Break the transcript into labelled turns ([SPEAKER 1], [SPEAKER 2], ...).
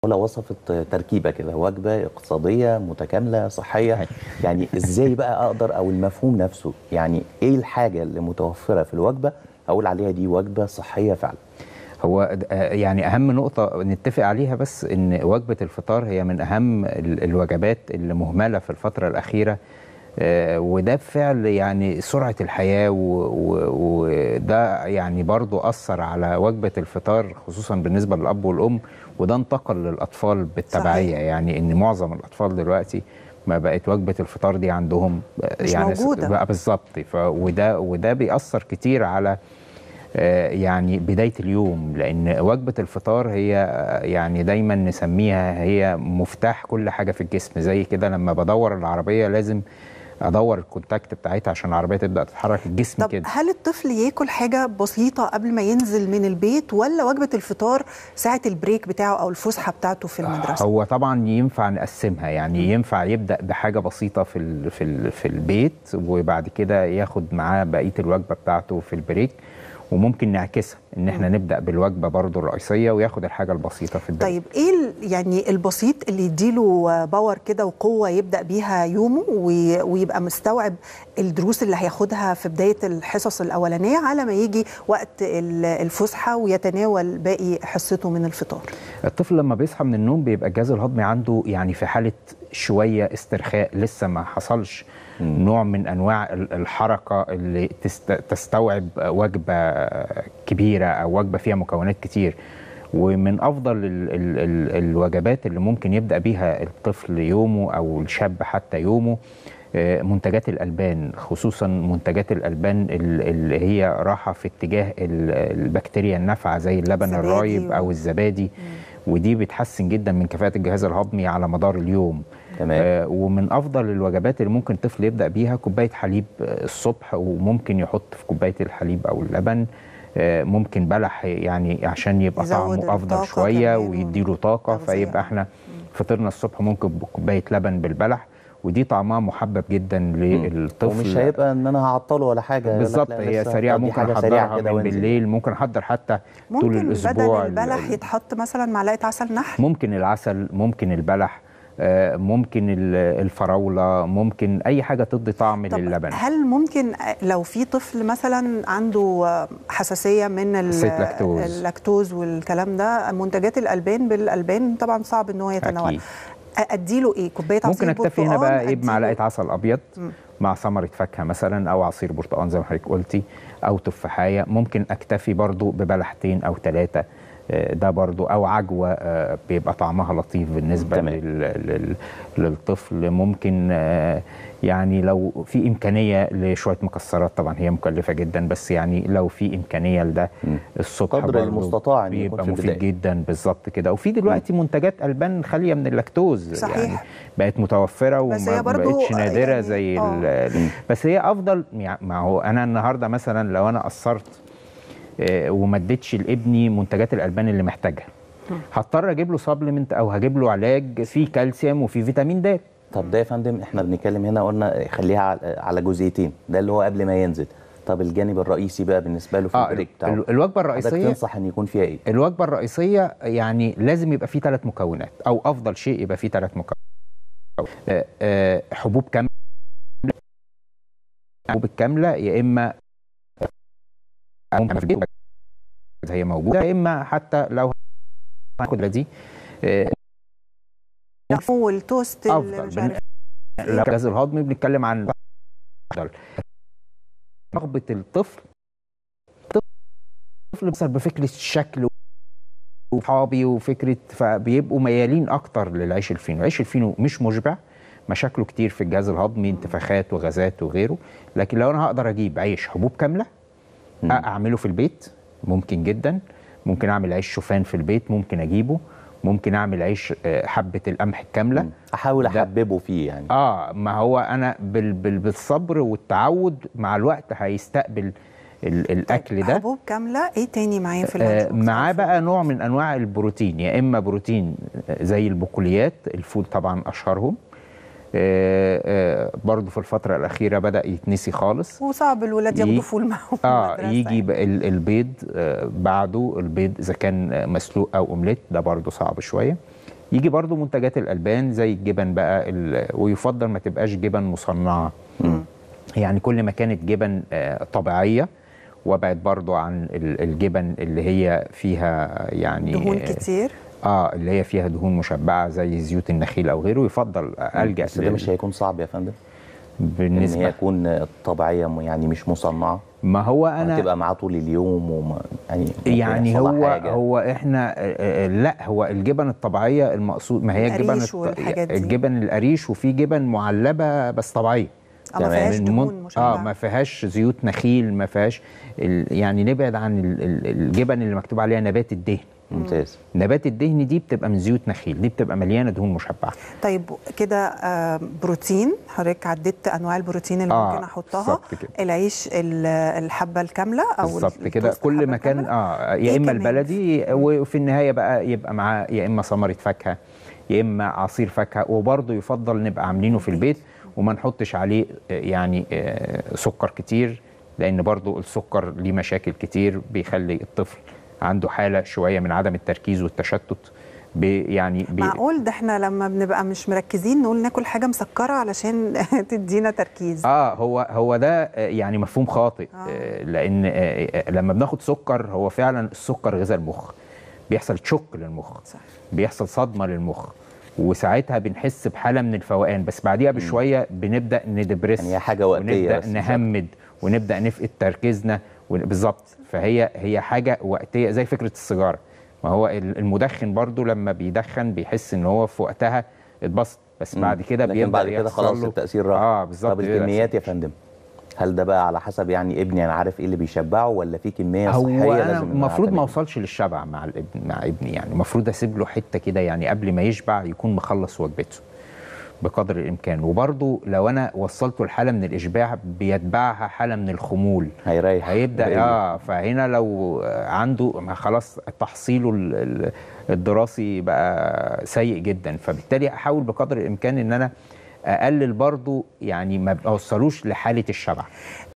[SPEAKER 1] ولا وصفت تركيبه كده وجبه اقتصاديه متكامله صحيه يعني ازاي بقى اقدر او المفهوم نفسه يعني ايه الحاجه اللي متوفره في الوجبه اقول عليها دي وجبه صحيه فعلا
[SPEAKER 2] هو يعني اهم نقطه نتفق عليها بس ان وجبه الفطار هي من اهم الوجبات اللي مهمله في الفتره الاخيره وده بفعل يعني سرعه الحياه وده يعني برضو اثر على وجبه الفطار خصوصا بالنسبه للاب والام وده انتقل للاطفال بالتبعيه صحيح. يعني ان معظم الاطفال دلوقتي ما بقت وجبه الفطار دي عندهم
[SPEAKER 3] مش
[SPEAKER 2] يعني
[SPEAKER 3] موجودة.
[SPEAKER 2] بقى بالظبط وده وده بيأثر كتير على يعني بدايه اليوم لان وجبه الفطار هي يعني دايما نسميها هي مفتاح كل حاجه في الجسم زي كده لما بدور العربيه لازم ادور الكونتاكت بتاعتها عشان العربيه تبدا تتحرك الجسم
[SPEAKER 3] طب
[SPEAKER 2] كده
[SPEAKER 3] هل الطفل ياكل حاجه بسيطه قبل ما ينزل من البيت ولا وجبه الفطار ساعه البريك بتاعه او الفسحه بتاعته في المدرسه
[SPEAKER 2] هو طبعا ينفع نقسمها يعني م. ينفع يبدا بحاجه بسيطه في ال في ال في البيت وبعد كده ياخد معاه بقيه الوجبه بتاعته في البريك وممكن نعكسها ان احنا م. نبدا بالوجبه برضو الرئيسيه وياخد الحاجه البسيطه في البريك
[SPEAKER 3] طيب ايه يعني البسيط اللي يديله باور كده وقوه يبدا بيها يومه ويبقى مستوعب الدروس اللي هياخدها في بدايه الحصص الاولانيه على ما يجي وقت الفسحه ويتناول باقي حصته من الفطار
[SPEAKER 2] الطفل لما بيصحى من النوم بيبقى الجهاز الهضمي عنده يعني في حاله شويه استرخاء لسه ما حصلش نوع من انواع الحركه اللي تستوعب وجبه كبيره او وجبه فيها مكونات كتير ومن افضل ال ال ال الوجبات اللي ممكن يبدا بيها الطفل يومه او الشاب حتى يومه منتجات الالبان خصوصا منتجات الالبان اللي هي راحه في اتجاه البكتيريا النافعه زي اللبن الرايب او الزبادي ودي بتحسن جدا من كفاءه الجهاز الهضمي على مدار اليوم
[SPEAKER 1] تمام.
[SPEAKER 2] آه ومن افضل الوجبات اللي ممكن الطفل يبدا بيها كوبايه حليب الصبح وممكن يحط في كوبايه الحليب او اللبن آه ممكن بلح يعني عشان يبقى طعمه افضل شويه ويديله طاقه فيبقى احنا فطرنا الصبح ممكن بكوبايه لبن بالبلح ودي طعمها محبب جدا للطفل
[SPEAKER 1] ومش هيبقى ان انا هعطله ولا حاجه
[SPEAKER 2] بالظبط هي سريعه ممكن احضرها من بالليل ممكن احضر حتى
[SPEAKER 3] ممكن
[SPEAKER 2] طول الاسبوع
[SPEAKER 3] بدل البلح يتحط مثلا معلقه عسل نحل
[SPEAKER 2] ممكن العسل ممكن البلح ممكن الفراوله ممكن اي حاجه تدي طعم
[SPEAKER 3] طب
[SPEAKER 2] للبن
[SPEAKER 3] هل ممكن لو في طفل مثلا عنده حساسيه من
[SPEAKER 2] اللاكتوز.
[SPEAKER 3] اللاكتوز والكلام ده منتجات الالبان بالالبان طبعا صعب ان هو يتناول اديله ايه كوبايه عصير
[SPEAKER 2] ممكن اكتفي هنا بقى ايه بمعلقه عسل ابيض م. مع ثمره فاكهه مثلا او عصير برتقال زي ما حضرتك قلتي او تفاحيه ممكن اكتفي برضو ببلحتين او ثلاثه ده برضو او عجوه بيبقى طعمها لطيف بالنسبه لل... للطفل ممكن يعني لو في امكانيه لشويه مكسرات طبعا هي مكلفه جدا بس يعني لو في امكانيه لده الصبح
[SPEAKER 1] قدر المستطاع
[SPEAKER 2] بيبقى مفيد جدا بالظبط كده وفي دلوقتي م. منتجات البان خاليه من اللاكتوز
[SPEAKER 3] صحيح.
[SPEAKER 2] يعني بقت متوفره وما بقتش نادره يعني زي ال... بس هي افضل يعني ما هو انا النهارده مثلا لو انا قصرت وما اديتش لابني منتجات الالبان اللي محتاجها هضطر اجيب له سبلمنت او هجيب له علاج فيه كالسيوم وفيه فيتامين د
[SPEAKER 1] طب ده يا فندم احنا بنتكلم هنا قلنا خليها على جزئيتين ده اللي هو قبل ما ينزل طب الجانب الرئيسي بقى بالنسبه له في
[SPEAKER 2] آه
[SPEAKER 1] البريك بتاعه
[SPEAKER 2] الوجبه الرئيسيه
[SPEAKER 1] تنصح ان يكون فيها ايه
[SPEAKER 2] الوجبه الرئيسيه يعني لازم يبقى فيه ثلاث مكونات او افضل شيء يبقى فيه ثلاث مكونات آه آه حبوب كامله حبوب الكامله يا اما هي موجوده يا اما حتى لو هاخد دي
[SPEAKER 3] والتوست
[SPEAKER 2] افضل الجهاز الهضمي بنتكلم عن رغبه الطفل الطفل مثلا بفكره الشكل وصحابي وفكره فبيبقوا ميالين اكتر للعيش الفينو، العيش الفينو مش مشبع مشاكله كتير في الجهاز الهضمي انتفاخات وغازات وغيره لكن لو انا هقدر اجيب عيش حبوب كامله اعمله في البيت ممكن جدا ممكن اعمل عيش شوفان في البيت ممكن اجيبه ممكن اعمل عيش حبه القمح الكامله
[SPEAKER 1] احاول احببه فيه يعني
[SPEAKER 2] اه ما هو انا بال بال بالصبر والتعود مع الوقت هيستقبل الاكل ده
[SPEAKER 3] حبوب كامله ايه تاني معايا في
[SPEAKER 2] آه معاه بقى نوع من انواع البروتين يا اما بروتين زي البقوليات الفول طبعا اشهرهم آه آه برضه في الفترة الأخيرة بدأ يتنسي خالص
[SPEAKER 3] وصعب الولاد ياخدوا فول معاهم
[SPEAKER 2] اه يجي يعني. البيض آه بعده البيض إذا كان مسلوق أو أومليت ده برضه صعب شوية يجي برضو منتجات الالبان زي الجبن بقى ال- ويفضل ما تبقاش جبن مصنعه يعني كل ما كانت جبن آه، طبيعيه وابعد برضو عن ال- الجبن اللي هي فيها يعني
[SPEAKER 3] دهون
[SPEAKER 2] آه،
[SPEAKER 3] كتير
[SPEAKER 2] اه اللي هي فيها دهون مشبعه زي زيوت النخيل او غيره يفضل الجا
[SPEAKER 1] بس ده
[SPEAKER 2] لل-
[SPEAKER 1] مش هيكون صعب يا فندم ان هي
[SPEAKER 2] بالنسبه
[SPEAKER 1] تكون طبيعيه م- يعني مش مصنعه
[SPEAKER 2] ما هو انا
[SPEAKER 1] هتبقى معاه طول اليوم وما يعني ممكن
[SPEAKER 2] يعني
[SPEAKER 1] يحصل لها
[SPEAKER 2] هو
[SPEAKER 1] حاجة.
[SPEAKER 2] هو احنا آه، آه، لا هو الجبن الطبيعيه المقصود ما هي الجبن
[SPEAKER 3] القريش والحاجات دي.
[SPEAKER 2] الجبن القريش وفي جبن معلبه بس طبيعيه
[SPEAKER 3] اه ما
[SPEAKER 1] تمام.
[SPEAKER 3] فيهاش
[SPEAKER 2] من
[SPEAKER 3] دهون
[SPEAKER 2] من-
[SPEAKER 3] مشبعه
[SPEAKER 2] اه ما فيهاش زيوت نخيل ما فيهاش ال- يعني نبعد عن ال- ال- الجبن اللي مكتوب عليها نبات الدهن
[SPEAKER 1] ممتاز
[SPEAKER 2] نبات الدهن دي بتبقى من زيوت نخيل دي بتبقى مليانه دهون مشبعه
[SPEAKER 3] طيب كده آه، بروتين حضرتك عديت انواع البروتين اللي
[SPEAKER 2] آه،
[SPEAKER 3] ممكن احطها
[SPEAKER 2] بالظبط كده.
[SPEAKER 3] العيش ال- الحبه الكامله او
[SPEAKER 2] بالظبط
[SPEAKER 3] التوست
[SPEAKER 2] كده كل
[SPEAKER 3] الحبة
[SPEAKER 2] مكان
[SPEAKER 3] الكاملة.
[SPEAKER 2] اه
[SPEAKER 3] إيه
[SPEAKER 2] يا اما
[SPEAKER 3] كمان؟
[SPEAKER 2] البلدي وفي النهايه بقى يبقى معاه يا اما ثمره فاكهه يا اما عصير فاكهه وبرضه يفضل نبقى عاملينه في البيت وما نحطش عليه آه، يعني آه، سكر كتير لان برضه السكر ليه مشاكل كتير بيخلي الطفل عنده حاله شويه من عدم التركيز والتشتت بي يعني بي
[SPEAKER 3] معقول ده احنا لما بنبقى مش مركزين نقول ناكل حاجه مسكره علشان تدينا تركيز
[SPEAKER 2] اه هو هو ده آه، يعني مفهوم خاطئ
[SPEAKER 3] آه.
[SPEAKER 2] آه. لان آه، آه، لما بناخد سكر هو فعلا السكر غذاء المخ بيحصل شك للمخ
[SPEAKER 3] صح.
[SPEAKER 2] بيحصل صدمه للمخ وساعتها بنحس بحاله من الفوقان بس بعديها بشويه بنبدا ندبرس
[SPEAKER 1] يعني هي حاجة وقتية
[SPEAKER 2] ونبدا
[SPEAKER 1] بس مش
[SPEAKER 2] نهمد ونبدا نفقد تركيزنا ون- بالظبط فهي هي حاجه وقتيه زي فكره السيجاره ما هو ال- المدخن برضو لما بيدخن بيحس ان هو في وقتها اتبسط بس بعد كده
[SPEAKER 1] لكن
[SPEAKER 2] بيبدا
[SPEAKER 1] بعد كده
[SPEAKER 2] يحصل
[SPEAKER 1] خلاص
[SPEAKER 2] له-
[SPEAKER 1] التاثير راح
[SPEAKER 2] اه بالظبط
[SPEAKER 1] طب
[SPEAKER 2] بيبدأ
[SPEAKER 1] الكميات يا فندم هل ده بقى على حسب يعني ابني انا عارف ايه اللي بيشبعه ولا في كميه صحيه
[SPEAKER 2] هو
[SPEAKER 1] لازم
[SPEAKER 2] انا
[SPEAKER 1] إن
[SPEAKER 2] المفروض ما
[SPEAKER 1] أعتمد؟
[SPEAKER 2] اوصلش للشبع مع الابن مع ابني يعني المفروض اسيب له حته كده يعني قبل ما يشبع يكون مخلص وجبته بقدر الامكان وبرضه لو انا وصلته لحاله من الاشباع بيتبعها حاله من الخمول
[SPEAKER 1] هيريح
[SPEAKER 2] هيبدا
[SPEAKER 1] بقية.
[SPEAKER 2] اه فهنا لو عنده ما خلاص تحصيله ال- ال- الدراسي بقى سيء جدا فبالتالي احاول بقدر الامكان ان انا اقلل برضه يعني ما اوصلوش لحاله الشبع